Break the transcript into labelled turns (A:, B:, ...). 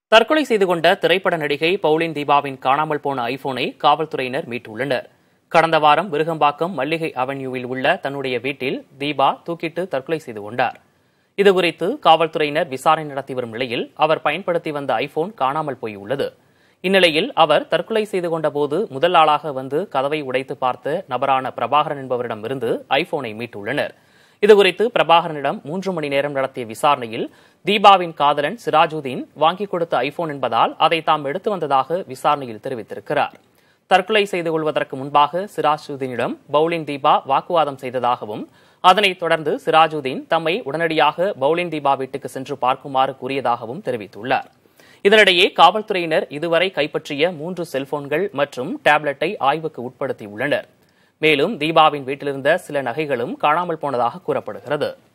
A: தற்கொலை செய்து கொண்ட திரைப்பட நடிகை பவுலின் தீபாவின் காணாமல் போன ஐபோனை காவல்துறையினர் மீட்டுள்ளனர் கடந்த வாரம் விருகம்பாக்கம் மல்லிகை அவென்யூவில் உள்ள தன்னுடைய வீட்டில் தீபா தூக்கிட்டு தற்கொலை செய்து கொண்டார் இதுகுறித்து காவல்துறையினர் விசாரணை நடத்தி வரும் நிலையில் அவர் பயன்படுத்தி வந்த ஐபோன் காணாமல் போயுள்ளது இந்நிலையில் அவர் தற்கொலை செய்து கொண்டபோது முதல் ஆளாக வந்து கதவை உடைத்து பார்த்த நபரான பிரபாகரன் என்பவரிடமிருந்து ஐபோனை மீட்டுள்ளனர் இதுகுறித்து பிரபாகரனிடம் மூன்று மணி நேரம் நடத்திய விசாரணையில் தீபாவின் காதலன் சிராஜுதீன் வாங்கிக் கொடுத்த ஐபோன் என்பதால் அதை தாம் எடுத்து வந்ததாக விசாரணையில் தெரிவித்திருக்கிறார் தற்கொலை செய்து கொள்வதற்கு முன்பாக சிராஜுதீனிடம் பவுலின் தீபா வாக்குவாதம் செய்ததாகவும் அதனைத் தொடர்ந்து சிராஜுதீன் தம்மை உடனடியாக பவுலின் தீபா வீட்டுக்கு சென்று பார்க்குமாறு கூறியதாகவும் தெரிவித்துள்ளார் இதனிடையே காவல்துறையினர் இதுவரை கைப்பற்றிய மூன்று செல்போன்கள் மற்றும் டேப்லெட்டை ஆய்வுக்கு உட்படுத்தியுள்ளனர் மேலும் தீபாவின் வீட்டிலிருந்த சில நகைகளும் காணாமல் போனதாக கூறப்படுகிறது